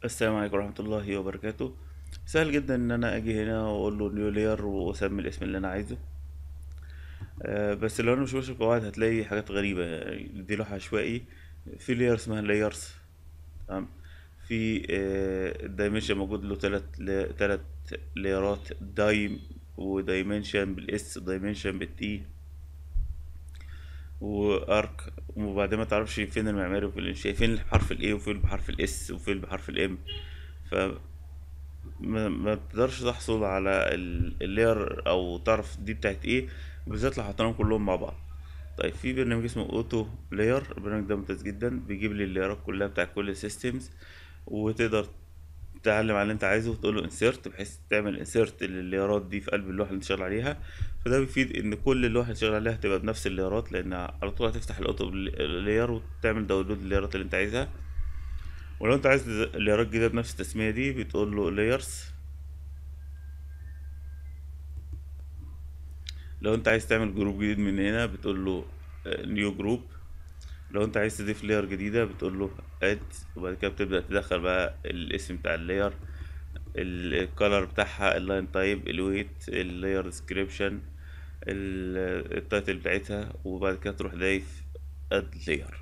السلام عليكم ورحمة الله وبركاته سهل جدا ان انا اجي هنا واقول له نيو لاير واسمي الاسم اللي انا عايزه آه، بس لو انا مش ماشي بقواعد هتلاقي حاجات غريبة يعني دي لوحة عشوائي في لاير اسمها لايرز تمام في الدايمنشن موجود له تلات ل- تلات لايرات دايم ودايمنشن بالاس ودايمنشن بالتي وارك وبعدين ما تعرفش فين المعماري وفين الانشائي فين اللي بحرف الاي وفين اللي بحرف الاس وفين اللي بحرف الام ف ما, ما تقدرش تحصل على ال- اللاير او تعرف دي بتاعت ايه بالذات لو حطيناهم كلهم مع بعض طيب في برنامج اسمه اوتو لاير البرنامج ده ممتاز جدا بيجيب لي اللايرات كلها بتاع كل السيستمز وتقدر تعلم على اللي انت عايزه وتقول له انسيرت بحيث تعمل انسيرت لللايرات دي في قلب اللوحه اللي انت شغال عليها فده بيفيد ان كل اللوحه اللي شغال عليها هتبقى بنفس اللايرات لان على طول هتفتح الاوتو لاير وتعمل داونلود لللايرات اللي انت عايزها ولو انت عايز لايرات جديده بنفس التسميه دي بتقول له لايرز لو انت عايز تعمل جروب جديد من هنا بتقول له نيو جروب لو انت عايز تضيف لاير جديدة بتقول له اد وبعد كده بتبدأ تدخل بقى الاسم بتاع اللاير الكالر بتاعها اللاين تايب الويت اللاير ديسكريبشن التايتل بتاعتها وبعد كده تروح ضايف اد لاير